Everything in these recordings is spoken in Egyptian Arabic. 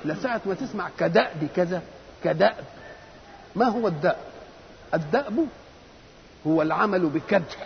لساعة ما تسمع كدأب كذا كدأب ما هو الدأب الدأب هو العمل بكدح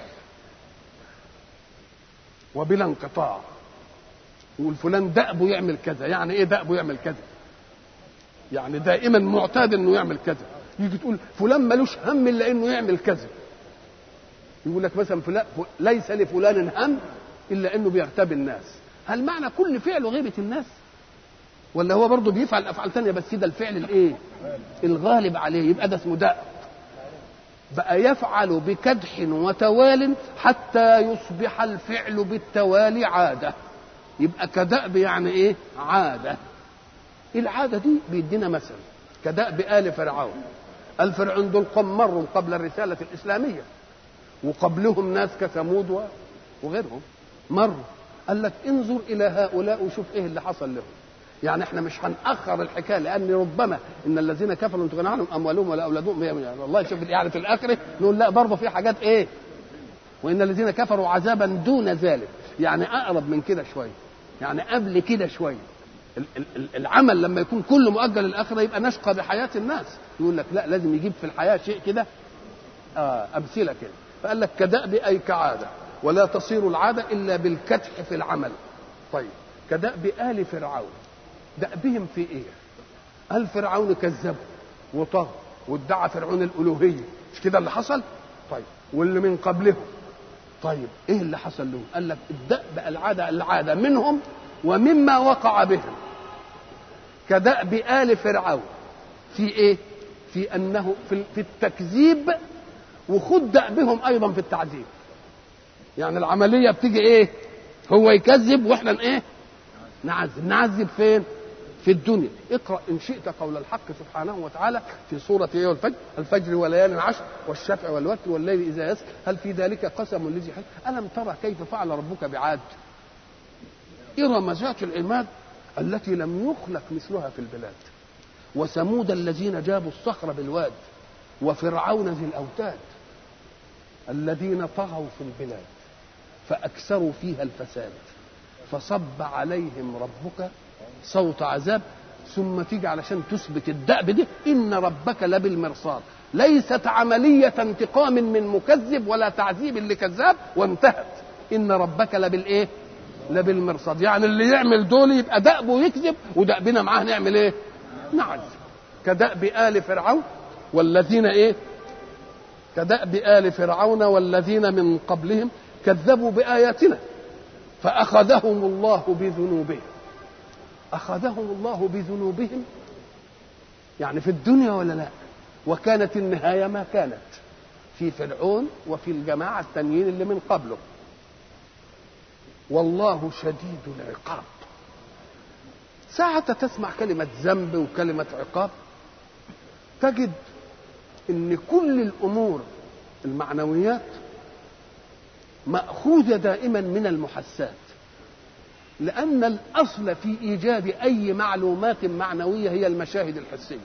وبلا انقطاع يقول فلان دأبه يعمل كذا يعني ايه دأبه يعمل كذا يعني دائما معتاد انه يعمل كذا يجي تقول فلان ملوش هم الا انه يعمل كذا يقول لك مثلا فلان ليس لفلان هم الا انه بيغتاب الناس هل معنى كل فعله غيبه الناس ولا هو برضه بيفعل افعال ثانيه بس ده الفعل الايه الغالب عليه يبقى ده اسمه دأب بقى يفعل بكدح وتوال حتى يصبح الفعل بالتوالي عاده يبقى كدأب يعني ايه عاده العاده دي بيدينا مثل كدأب آل فرعون الفرعون دول قوم مروا قبل الرسالة الإسلامية وقبلهم ناس كثمود وغيرهم مروا قال لك انظر إلى هؤلاء وشوف إيه اللي حصل لهم يعني احنا مش هنأخر الحكاية لأن ربما إن الذين كفروا تغنى عنهم أموالهم ولا أولادهم يعني والله شوف يعني في الآخرة نقول لا برضه في حاجات إيه وإن الذين كفروا عذابا دون ذلك يعني أقرب من كده شوية يعني قبل كده شوية العمل لما يكون كله مؤجل للاخره يبقى نشقى بحياه الناس يقول لك لا لازم يجيب في الحياه شيء كده آه امثله كده فقال لك كدأب اي كعاده ولا تصير العاده الا بالكدح في العمل طيب كدأب ال فرعون دأبهم في ايه؟ قال فرعون كذبوا وطغى وادعى فرعون الالوهيه مش كده اللي حصل؟ طيب واللي من قبلهم طيب ايه اللي حصل لهم؟ قال لك الدأب العاده العاده منهم ومما وقع بهم كدأب آل فرعون في ايه؟ في انه في, في التكذيب وخد دأبهم ايضا في التعذيب. يعني العمليه بتيجي ايه؟ هو يكذب واحنا ايه؟ نعذب، نعذب فين؟ في الدنيا، اقرأ إن شئت قول الحق سبحانه وتعالى في سورة إيه والفجر، الفجر وليال عشر والشفع والوتر والليل إذا يسر، هل في ذلك قسم لذي حجر؟ ألم ترى كيف فعل ربك بعاد؟ إرم ذات العماد التي لم يخلق مثلها في البلاد وثمود الذين جابوا الصخر بالواد وفرعون ذي الأوتاد الذين طغوا في البلاد فأكثروا فيها الفساد فصب عليهم ربك صوت عذاب ثم تيجي علشان تثبت الدأب دي إن ربك لبالمرصاد ليست عملية انتقام من مكذب ولا تعذيب لكذاب وانتهت إن ربك لبالإيه؟ لبالمرصاد يعني اللي يعمل دول يبقى دأبه يكذب ودأبنا معاه نعمل ايه نعذب كدأب آل فرعون والذين ايه كدأب آل فرعون والذين من قبلهم كذبوا بآياتنا فأخذهم الله بذنوبهم أخذهم الله بذنوبهم يعني في الدنيا ولا لا وكانت النهاية ما كانت في فرعون وفي الجماعة التانيين اللي من قبله والله شديد العقاب ساعة تسمع كلمة ذنب وكلمة عقاب تجد ان كل الامور المعنويات مأخوذة دائما من المحسات لأن الأصل في إيجاد أي معلومات معنوية هي المشاهد الحسية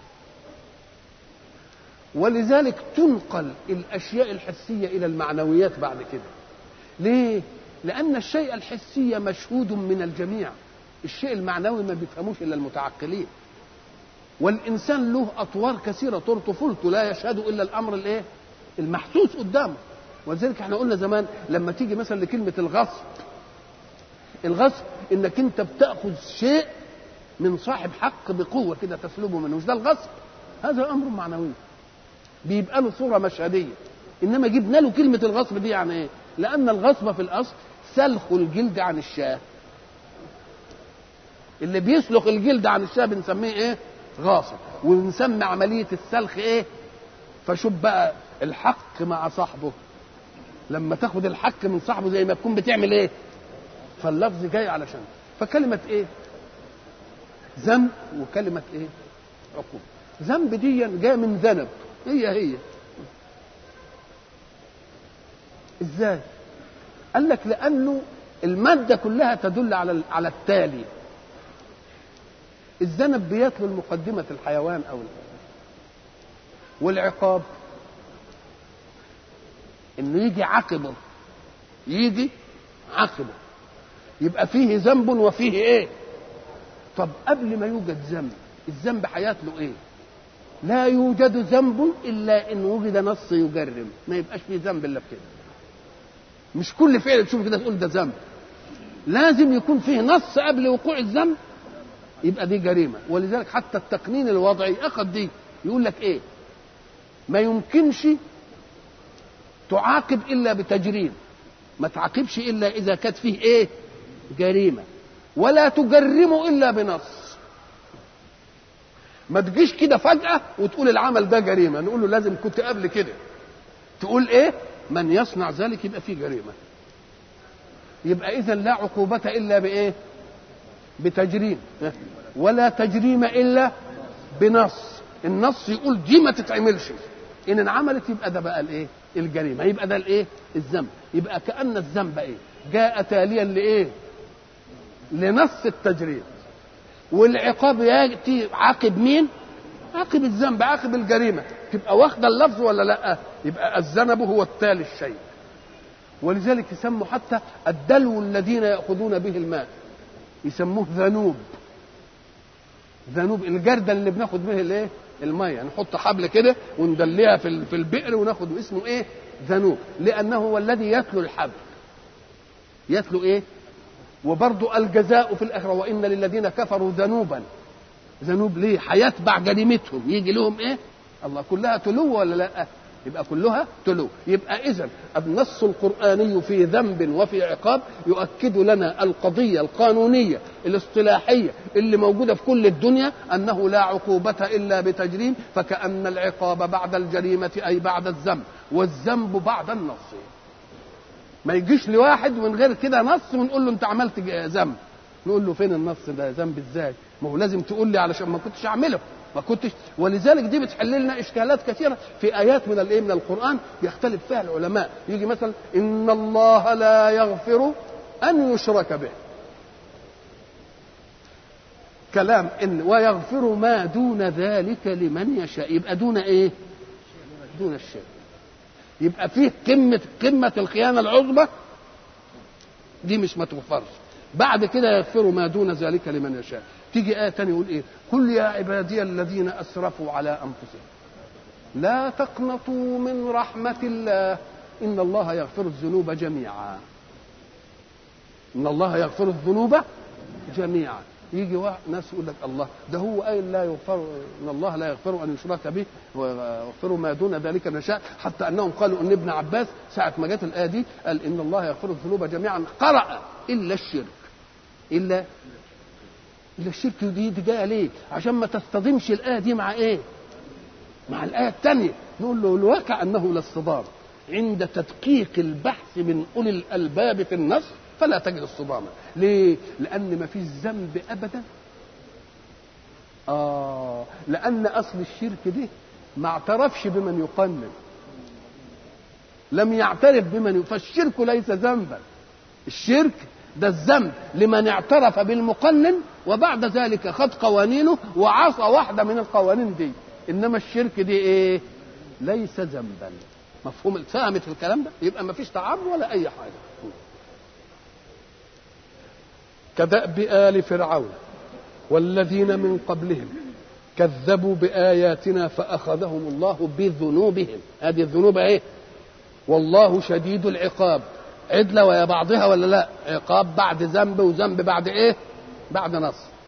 ولذلك تنقل الأشياء الحسية إلى المعنويات بعد كده ليه؟ لأن الشيء الحسي مشهود من الجميع الشيء المعنوي ما بيفهموش إلا المتعقلين والإنسان له أطوار كثيرة طور طفولته لا يشهد إلا الأمر الإيه؟ المحسوس قدامه ولذلك احنا قلنا زمان لما تيجي مثلا لكلمة الغصب الغصب انك انت بتاخذ شيء من صاحب حق بقوه كده تسلبه منه مش ده الغصب هذا امر معنوي بيبقى له صوره مشهديه انما جبنا له كلمه الغصب دي يعني ايه لان الغصب في الاصل سلخ الجلد عن الشاه اللي بيسلخ الجلد عن الشاه بنسميه ايه غاصب ونسمي عمليه السلخ ايه فشوف بقى الحق مع صاحبه لما تاخد الحق من صاحبه زي ما تكون بتعمل ايه فاللفظ جاي علشان فكلمة ايه ذنب وكلمة ايه عقوبة ذنب دي جاية من ذنب هي هي ازاي قال لك لانه المادة كلها تدل على على التالي الذنب بيتلو المقدمة الحيوان او والعقاب انه يجي عقبه يجي عقبه يبقى فيه ذنب وفيه ايه طب قبل ما يوجد ذنب الذنب هيتلو ايه لا يوجد ذنب الا ان وجد نص يجرم ما يبقاش فيه ذنب الا في كده مش كل فعل تشوف كده تقول ده ذنب لازم يكون فيه نص قبل وقوع الذنب يبقى دي جريمه ولذلك حتى التقنين الوضعي اخذ دي يقول لك ايه ما يمكنش تعاقب الا بتجريم ما تعاقبش الا اذا كانت فيه ايه جريمه ولا تجرم الا بنص ما تجيش كده فجاه وتقول العمل ده جريمه نقول له لازم كنت قبل كده تقول ايه من يصنع ذلك يبقى فيه جريمه يبقى اذا لا عقوبه الا بايه بتجريم ولا تجريم الا بنص النص يقول دي ما تتعملش ان انعملت يبقى ده بقى الايه الجريمه يبقى ده الايه الذنب يبقى كان الذنب ايه جاء تاليا لايه لنص التجريم والعقاب ياتي عاقب مين عاقب الذنب عاقب الجريمه تبقى واخده اللفظ ولا لا يبقى الذنب هو التالي الشيء ولذلك يسموا حتى الدلو الذين ياخذون به الماء يسموه ذنوب ذنوب الجردل اللي بناخد به الايه الميه نحط حبل كده وندليها في في البئر وناخد اسمه ايه ذنوب لانه هو الذي يتلو الحبل يتلو ايه وبرضه الجزاء في الاخره وان للذين كفروا ذنوبا ذنوب ليه هيتبع جريمتهم يجي لهم ايه الله كلها تلو ولا لا يبقى كلها تلو يبقى اذا النص القراني في ذنب وفي عقاب يؤكد لنا القضيه القانونيه الاصطلاحيه اللي موجوده في كل الدنيا انه لا عقوبه الا بتجريم فكان العقاب بعد الجريمه اي بعد الذنب والذنب بعد النص ما يجيش لواحد من غير كده نص ونقول له انت عملت ذنب نقول له فين النص ده ذنب ازاي ما هو لازم تقول لي علشان ما كنتش اعمله ما كنتش ولذلك دي بتحل لنا اشكالات كثيره في ايات من الايه من القران يختلف فيها العلماء يجي مثلا ان الله لا يغفر ان يشرك به كلام ان ويغفر ما دون ذلك لمن يشاء يبقى دون ايه دون الشرك يبقى فيه قمه قمه الخيانه العظمى دي مش ما تغفرش بعد كده يغفر ما دون ذلك لمن يشاء تيجي آية تانية يقول إيه قل يا عبادي الذين أسرفوا على أنفسهم لا تقنطوا من رحمة الله إن الله يغفر الذنوب جميعا إن الله يغفر الذنوب جميعا يجي واحد ناس يقول لك الله ده هو قايل لا يغفر ان الله لا يغفر ان يشرك به ويغفر ما دون ذلك من يشاء حتى انهم قالوا ان ابن عباس ساعه ما جت الايه دي قال ان الله يغفر الذنوب جميعا قرأ الا الشرك الا الا الشرك دي, دي جايه ليه؟ عشان ما تصطدمش الايه دي مع ايه؟ مع الايه الثانيه نقول له الواقع انه لا اصطدام عند تدقيق البحث من اولي الالباب في النص فلا تجد الصدامه ليه؟ لان ما فيش ذنب ابدا اه لان اصل الشرك دي ما اعترفش بمن يقنن لم يعترف بمن فالشرك ليس ذنبا الشرك ده الذنب لمن اعترف بالمقنن وبعد ذلك خد قوانينه وعصى واحده من القوانين دي انما الشرك دي ايه ليس ذنبا مفهوم فهمت الكلام ده يبقى ما فيش تعرض ولا اي حاجه كدأب آل فرعون والذين من قبلهم كذبوا بآياتنا فأخذهم الله بذنوبهم هذه الذنوب ايه والله شديد العقاب عدلة ويا بعضها ولا لا عقاب بعد ذنب وذنب بعد ايه بعد نصر